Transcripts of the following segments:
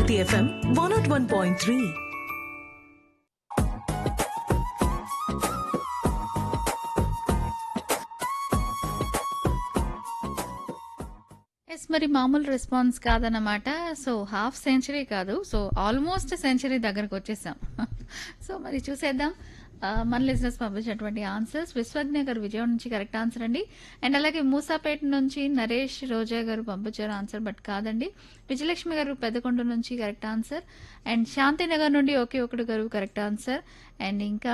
Bharati FM one nought one point three yes మరి మామూలు response కాదన్నమాట సో హాఫ్ సెంచరీ కాదు సో ఆల్మోస్ట్ సెంచరీ దగ్గరకు వచ్చేసాం సో మరి చూసేద్దాం ఆ, మన లిజినెస్ పంపించినటువంటి ఆన్సర్స్ విశ్వజ్ఞ గారు విజయవాడ నుంచి కరెక్ట్ ఆన్సర్ అండి అండ్ అలాగే మూసాపేట నుంచి నరేష్ రోజా గారు పంపించారు ఆన్సర్ బట్ కాదండి విజయలక్ష్మి గారు పెద్దకొండ నుంచి కరెక్ట్ ఆన్సర్ అండ్ శాంతినగర్ నుండి ఒకే ఒకటి గారు కరెక్ట్ ఆన్సర్ అండ్ ఇంకా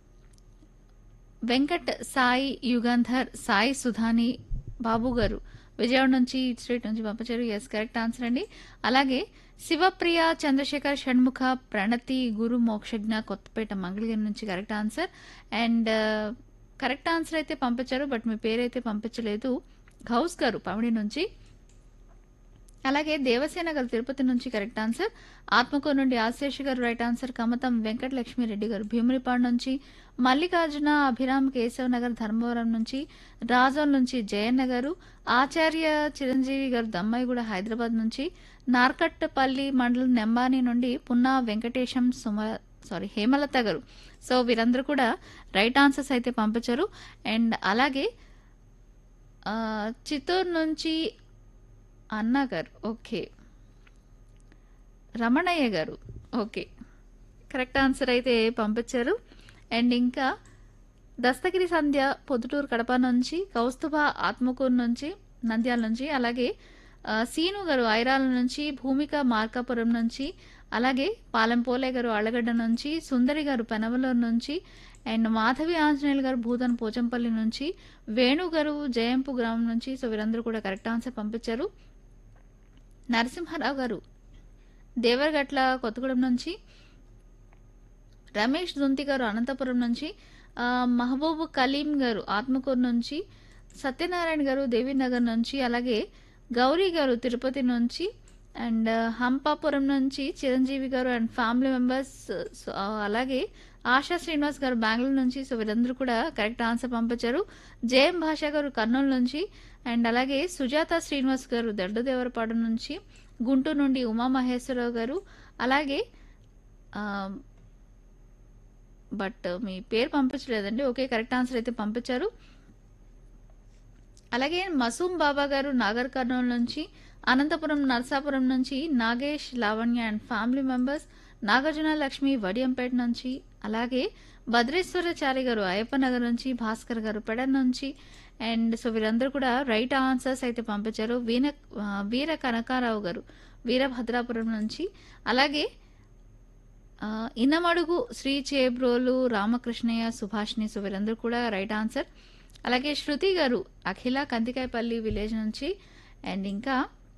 వెంకట్ సాయి యుగంధర్ సాయి సుధాని బాబు గారు విజయవాడ నుంచి స్ట్రీట్ నుంచి పంపించారు ఎస్ కరెక్ట్ ఆన్సర్ అండి అలాగే శివప్రియ చంద్రశేఖర్ షణ్ముఖ ప్రణతి గురు మోక్షజ్ఞ కొత్తపేట మంగళగిరి నుంచి correct answer and correct answer అయితే పంపించారు బట్ మీ పేరైతే పంపించలేదు గౌస్ గారు పమిడి నుంచి అలాగే దేవసేన గారు తిరుపతి నుంచి కరెక్ట్ ఆన్సర్ ఆత్మకూరు నుండి ఆశేష్ గారు రైట్ ఆన్సర్ కమతం వెంకటలక్ష్మి రెడ్డి గారు భీమునిపాడు నుంచి మల్లికార్జున అభిరామ్ కేశవ్ నగర్ ధర్మవరం నుంచి రాజోల్ నుంచి జయన్న గారు ఆచార్య చిరంజీవి గారు దమ్మాయిగూడ హైదరాబాద్ నుంచి నార్కట్పల్లి మండలం నెంబాని నుండి పున్నా వెంకటేశం సుమ సారీ హేమలత గారు సో వీరందరూ కూడా రైట్ ఆన్సర్స్ అయితే పంపించారు అండ్ అలాగే ఆ, చిత్తూరు నుంచి అన్న గారు ఓకే రమణయ్య గారు ఓకే కరెక్ట్ ఆన్సర్ అయితే పంపించారు అండ్ ఇంకా దస్తగిరి సంధ్య పొద్దుటూరు కడప నుంచి కౌస్తుభ ఆత్మకూరు నుంచి నంద్యాల నుంచి అలాగే ఆ, సీను గారు ఐరాల నుంచి భూమిక మార్కాపురం నుంచి అలాగే పాలెంపోలే గారు అళ్ళగడ్డ నుంచి సుందరి గారు పెనవలూరు నుంచి అండ్ మాధవి ఆంజనేయులు గారు భూతన్ పోచంపల్లి నుంచి వేణు గారు జయంపు గ్రామం నుంచి సో వీరందరూ కూడా కరెక్ట్ ఆన్సర్ పంపించారు నరసింహారావు గారు దేవరగట్ల కొత్తగూడెం నుంచి రమేష్ దుంతి గారు అనంతపురం నుంచి ఆ, మహబూబ్ కలీం గారు ఆత్మకూరు నుంచి సత్యనారాయణ గారు దేవీనగర్ నుంచి అలాగే గౌరీ గారు తిరుపతి నుంచి అండ్ హంపాపురం నుంచి చిరంజీవి గారు అండ్ ఫ్యామిలీ మెంబర్స్ సో, ఆ, అలాగే ఆశా శ్రీనివాస్ గారు బెంగళూరు నుంచి సో వీరందరూ కూడా కరెక్ట్ ఆన్సర్ పంపించారు జయం భాష గారు కర్నూలు నుంచి అండ్ అలాగే సుజాత శ్రీనివాస్ గారు దడ్డదేవరపాడు నుంచి గుంటూరు నుండి ఉమామహేశ్వరరావు గారు అలాగే ఆ, బట్ మీ పేరు పంపించలేదండి ఓకే కరెక్ట్ ఆన్సర్ అయితే పంపించారు అలాగే మసూమ్ బాబా గారు నాగర్ కర్నూలు నుంచి అనంతపురం నర్సాపురం నుంచి Nagesh Lavanya and family members Nagarjuna Lakshmi Vadiyampeta నుంచి అలాగే భద్రేశ్వరచారి గారు అయ్యప్ప నగర్ నుంచి భాస్కర్ గారు పెడ నుంచి అండ్ సో వీరందరూ కూడా రైట్ ఆన్సర్స్ అయితే పంపించారు వీణ ఆ, వీర కనకారావు గారు వీరభద్రాపురం నుంచి అలాగే ఆ, ఇన్నమడుగు శ్రీ చేబ్రోలు రామకృష్ణయ్య సుభాష్ని సో వీరందరూ కూడా రైట్ ఆన్సర్ అలాగే శృతి గారు అఖిల కందికాయపల్లి విలేజ్ నుంచి అండ్ ఇంకా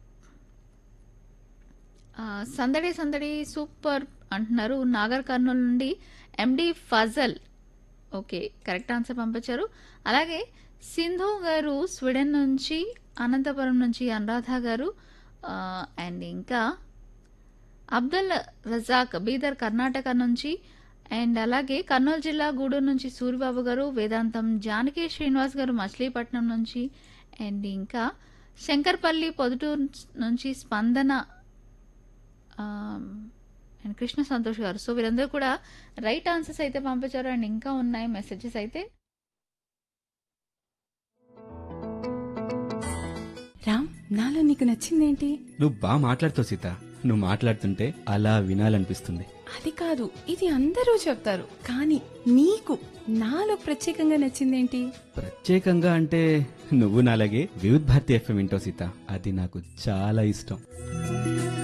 ఆ, సందడి సందడి సూపర్ అంటున్నారు నాగర్ కర్నూలు నుండి MD Fazal okay correct answer పంపించారు అలాగే సింధు గారు స్వీడన్ నుంచి అనంతపురం నుంచి అనురాధ గారు ఆ, అండ్ ఇంకా అబ్దుల్ రజాక్ బీదర్ కర్ణాటక నుంచి అండ్ అలాగే కర్నూలు జిల్లా గూడూరు నుంచి సూరిబాబు గారు వేదాంతం జానకి శ్రీనివాస్ గారు మచిలీపట్నం నుంచి అండ్ ఇంకా శంకర్పల్లి పొదుటూరు నుంచి స్పందన ఆ, అండ్ కృష్ణ సంతోష్ గారు సో వీరందరూ కూడా రైట్ ఆన్సర్స్ అయితే పంపించారు అండ్ ఇంకా ఉన్నాయి మెసేజెస్ అయితే రామ్ నాలో నీకు నచ్చిందేంటి నువ్వు బాగా మాట్లాడుతావు సీత నువ్వు మాట్లాడుతుంటే అలా వినాలనిపిస్తుంది అది కాదు ఇది అందరూ చెప్తారు కానీ నీకు నాలో ప్రత్యేకంగా నచ్చిందేంటి ప్రత్యేకంగా అంటే నువ్వు నాలాగే వివిధ్ భారతి ఎఫ్ఎం వింటావు సీత అది నాకు చాలా ఇష్టం